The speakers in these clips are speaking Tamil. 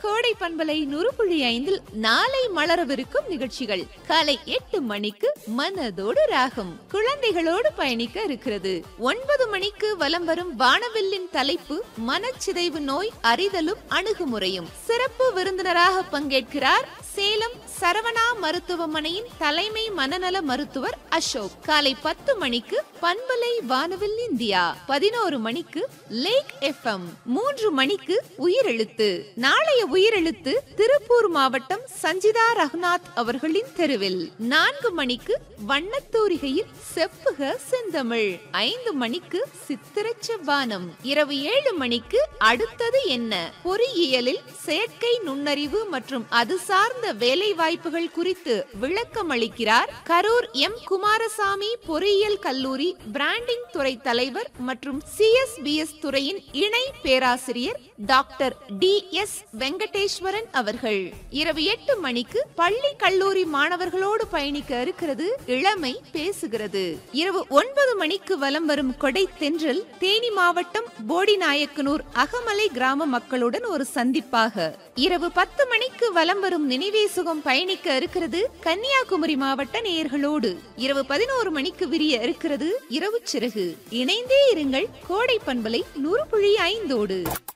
கோடை பண்பலை நுறுப்புள்ளி ஐந்தில் நாளை மலரவிருக்கும் நிகழ்ச்சிகள் காலை எட்டு மணிக்கு மனதோடு ராகம் குழந்தைகளோடு பயணிக்க இருக்கிறது ஒன்பது மணிக்கு வலம் வரும் வானவில்லின் தலைப்பு மனச்சிதைவு நோய் அறிதலும் அணுகுமுறையும் சிறப்பு விருந்தினராக பங்கேற்கிறார் சேலம் சரவணா மருத்துவமனையின் தலைமை மனநல மருத்துவர் அசோக் காலை பத்து மணிக்கு பண்பலை வானவில் இந்தியா பதினோரு மணிக்கு லேக் எஃப்எம் மூன்று மணிக்கு உயிரெழுத்து நாளைய உயிரெழுத்து திருப்பூர் மாவட்டம் சஞ்சிதா ரகுநாத் அவர்களின் தெருவில் நான்கு மணிக்கு வண்ணத்தூரிகையில் செப்புக செந்தமிழ் ஐந்து மணிக்கு சித்திரச்ச வானம் இரவு ஏழு மணிக்கு அடுத்தது என்ன பொறியியலில் செயற்கை நுண்ணறிவு மற்றும் அது சார்ந்த வேலை வாய்ப்புகள் குறித்து விளக்கம் அளிக்கிறார் கரூர் எம் குமாரசாமி பொறியியல் கல்லூரி பிராண்டிங் துறை தலைவர் மற்றும் சிஎஸ்பிஎஸ் துறையின் இணை பேராசிரியர் டாக்டர் டி எஸ் வெங்கடேஸ்வரன் அவர்கள் இரவு எட்டு மணிக்கு பள்ளி கல்லூரி மாணவர்களோடு பயணிக்க இருக்கிறது இளமை பேசுகிறது இரவு ஒன்பது மணிக்கு வலம் வரும் கொடை தென்றல் தேனி மாவட்டம் போடிநாயக்கனூர் அகமலை கிராம மக்களுடன் ஒரு சந்திப்பாக இரவு பத்து மணிக்கு வலம் வரும் நினைவே சுகம் பயணிக்க இருக்கிறது கன்னியாகுமரி மாவட்ட நேயர்களோடு இரவு பதினோரு மணிக்கு விரிய இருக்கிறது இரவு சிறகு இணைந்தே இருங்கள் கோடை பண்பலை நூறு புள்ளி ஐந்தோடு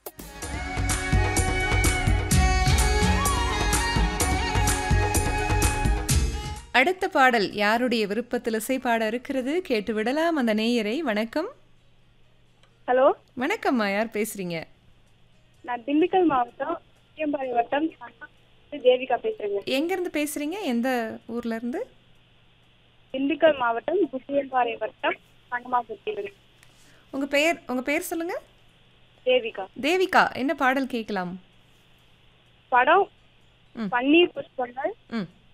அடுத்த பாடல் யாருடைய விருப்பத்தில் இசை பாட இருக்கிறது கேட்டு விடலாம் அந்த நேயரை வணக்கம் ஹலோ வணக்கம்மா யார் பேசுறீங்க நான் திண்டுக்கல் மாவட்டம் சியம்பாறை வட்டம் தேவிகா பேசுறேங்க எங்க இருந்து பேசுறீங்க எந்த ஊர்ல இருந்து திண்டுக்கல் மாவட்டம் புசியம்பாறை வட்டம் சங்கமாபுரத்திலிருந்து உங்க பெயர் உங்க பெயர் சொல்லுங்க தேவிகா தேவிகா என்ன பாடல் கேட்கலாம் படம் ம். பன்னீர் புஷ்பங்கள் ம்